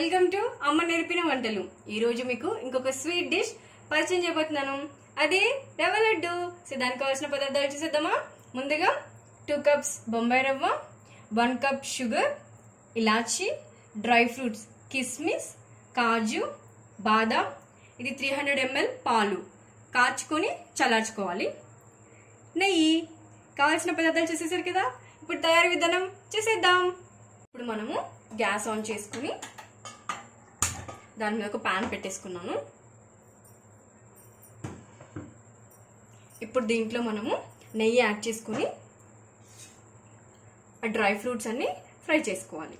welcome to అమ్మ నేర్పిన వంటలు ఈ రోజు మీకు ఇంకొక స్వీట్ డిష్ పరిచయం చేయబోతున్నాను అదే రవ్వ లడ్డు సో దానికి కావాల్సిన పదార్థాలు చూసేద్దామా ముందుగా టూ కప్స్ బొంబాయి రవ్వ వన్ కప్ షుగర్ ఇలాచి డ్రై ఫ్రూట్స్ కిస్మిస్ కాజు బాదాం ఇది త్రీ హండ్రెడ్ ఎంఎల్ పాలు కాచుకొని చల్లార్చుకోవాలి నెయ్యి కావాల్సిన పదార్థాలు చూసేసారు కదా ఇప్పుడు తయారీ విధానం చేసేద్దాం ఇప్పుడు మనము గ్యాస్ ఆన్ చేసుకుని దాని మీద ఒక ప్యాన్ పెట్టేసుకున్నాను ఇప్పుడు దీంట్లో మనము నెయ్యి యాడ్ చేసుకుని ఆ డ్రై ఫ్రూట్స్ అన్ని ఫ్రై చేసుకోవాలి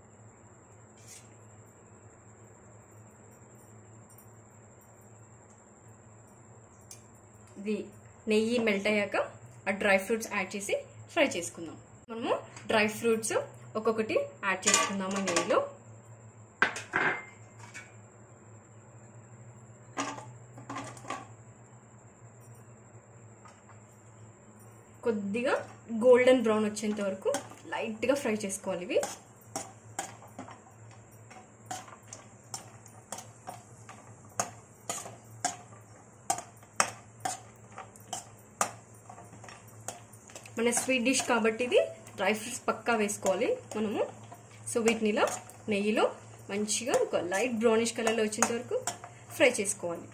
ఇది నెయ్యి మెల్ట్ అయ్యాక ఆ డ్రై ఫ్రూట్స్ యాడ్ చేసి ఫ్రై చేసుకుందాం మనము డ్రై ఫ్రూట్స్ ఒక్కొక్కటి యాడ్ చేసుకుందాము నెయ్యిలో కొద్దిగా గోల్డెన్ బ్రౌన్ వచ్చేంత వరకు లైట్గా ఫ్రై చేసుకోవాలి ఇవి మన స్వీట్ డిష్ కాబట్టి ఇది డ్రై ఫ్రూట్స్ పక్కా వేసుకోవాలి మనము సో వీటిని ఇలా నెయ్యిలో మంచిగా ఒక లైట్ బ్రౌనిష్ కలర్లో వచ్చేంత వరకు ఫ్రై చేసుకోవాలి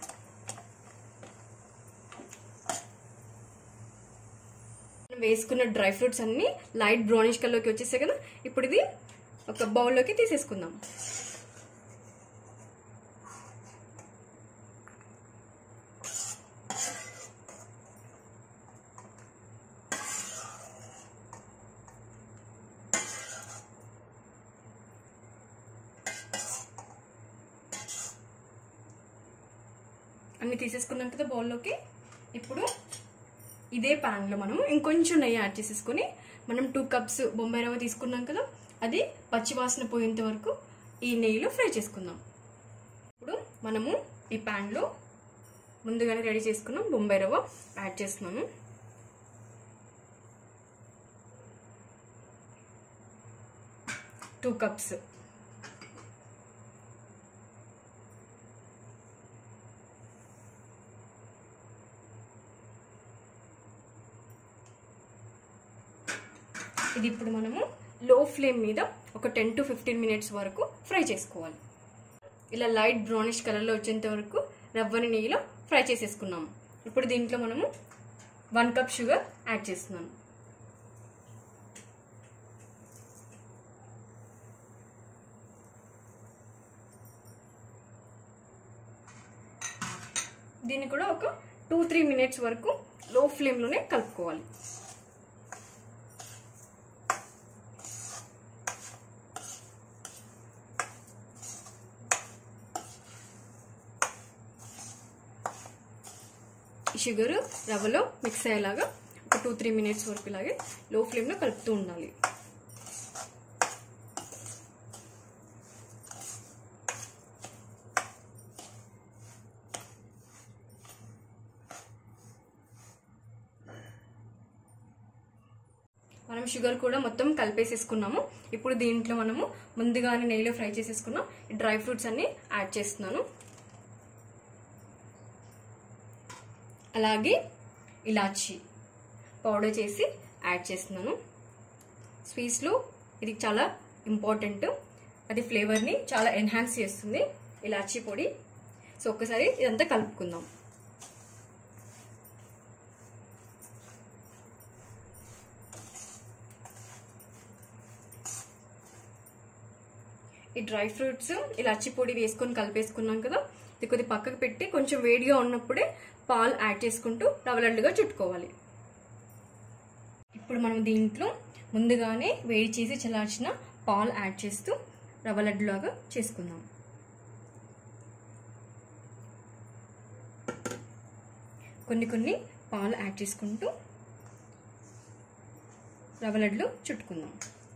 మనం వేసుకున్న డ్రై ఫ్రూట్స్ అన్ని లైట్ బ్రౌనిష్ కలర్లోకి వచ్చేసాయి కదా ఇప్పుడు ఇది ఒక బౌల్లోకి తీసేసుకుందాం అన్ని తీసేసుకున్నాం కదా బౌల్లోకి ఇప్పుడు ఇదే ప్యాన్లో మనం ఇంకొంచెం నెయ్యి యాడ్ చేసేసుకొని మనం టూ కప్స్ బొంబాయి రవ్వ తీసుకున్నాం కదా అది పచ్చివాసన పోయేంత వరకు ఈ నెయ్యిలో ఫ్రై చేసుకుందాం ఇప్పుడు మనము ఈ ప్యాన్లో ముందుగానే రెడీ చేసుకున్నాం బొంబాయి రవ్వ యాడ్ చేస్తున్నాను టూ కప్స్ ఇది ఇప్పుడు మనము లో ఫ్లేమ్ మీద ఒక టెన్ టు ఫిఫ్టీన్ మినిట్స్ వరకు ఫ్రై చేసుకోవాలి ఇలా లైట్ బ్రౌనిష్ కలర్లో వచ్చేంత వరకు రవ్వని నెయ్యిలో ఫ్రై చేసేసుకున్నాము ఇప్పుడు దీంట్లో మనము వన్ కప్ షుగర్ యాడ్ చేస్తున్నాను దీన్ని కూడా ఒక టూ త్రీ మినిట్స్ వరకు లో ఫ్లేమ్లోనే కలుపుకోవాలి షుగర్ రవ్వలో మిక్స్ అయ్యేలాగా ఒక టూ త్రీ మినిట్స్ వరకు ఇలాగే లో ఫ్లేమ్లో కలుపుతూ ఉండాలి మనం షుగర్ కూడా మొత్తం కలిపేసేసుకున్నాము ఇప్పుడు దీంట్లో మనము ముందుగానే నెయ్యిలో ఫ్రై చేసేసుకున్నాం ఈ డ్రై ఫ్రూట్స్ అన్ని యాడ్ చేస్తున్నాను అలాగే ఇలాచి పౌడర్ చేసి యాడ్ చేస్తున్నాను స్వీట్స్లో ఇది చాలా ఇంపార్టెంట్ అది ఫ్లేవర్ని చాలా ఎన్హాన్స్ చేస్తుంది ఇలాచీ పొడి సో ఒక్కసారి ఇదంతా కలుపుకుందాం ఈ డ్రై ఫ్రూట్స్ ఇలాచి పొడి వేసుకొని కలిపేసుకున్నాం కదా ఇది కొద్ది పక్కకు పెట్టి కొంచెం వేడిగా ఉన్నప్పుడే పాలు యాడ్ చేసుకుంటూ రవ్వలడ్డుగా చుట్టుకోవాలి ఇప్పుడు మనం దీంట్లో ముందుగానే వేడి చేసి చల్లార్చిన పాలు యాడ్ చేస్తూ రవ్వలడ్డులాగా చేసుకుందాం కొన్ని కొన్ని పాలు యాడ్ చేసుకుంటూ రవ్వలడ్లు చుట్టుకుందాం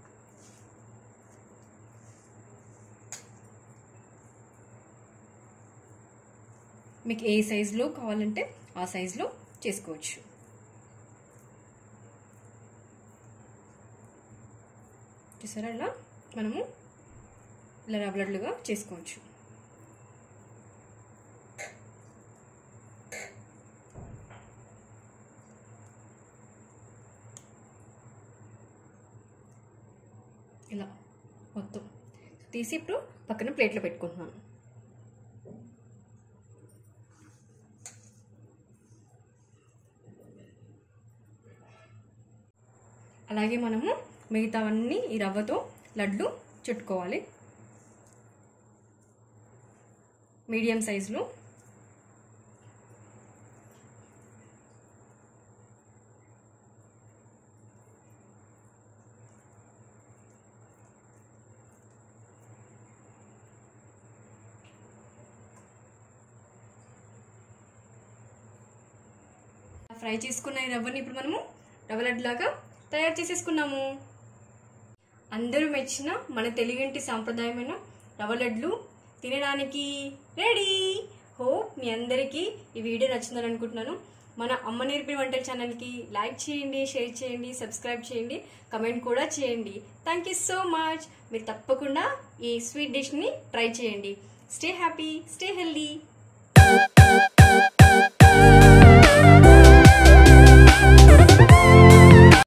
మీకు ఏ సైజులో కావాలంటే ఆ సైజులో చేసుకోవచ్చు చూసారా ఇలా మనము ఇలా రవ్వ లడ్లుగా చేసుకోవచ్చు ఇలా మొత్తం తీసి ఇప్పుడు పక్కన ప్లేట్లో పెట్టుకుంటున్నాను అలాగే మనము మిగతావన్నీ ఈ రవ్వతో లడ్లు చుట్టుకోవాలి మీడియం సైజులో ఫ్రై చేసుకున్న ఈ రవ్వని ఇప్పుడు మనము రవ్వ లడ్డులాగా తయారు చేసేసుకున్నాము అందరూ మెచ్చిన మన తెలుగింటి సాంప్రదాయమైన రవ్వ లడ్లు తినడానికి రెడీ హోప్ మీ అందరికీ ఈ వీడియో నచ్చిందని అనుకుంటున్నాను మన అమ్మ నేర్పిన వంటల ఛానల్కి లైక్ చేయండి షేర్ చేయండి సబ్స్క్రైబ్ చేయండి కమెంట్ కూడా చేయండి థ్యాంక్ యూ సో మచ్ మీరు తప్పకుండా ఈ స్వీట్ డిష్ని ట్రై చేయండి స్టే హ్యాపీ స్టే హెల్దీ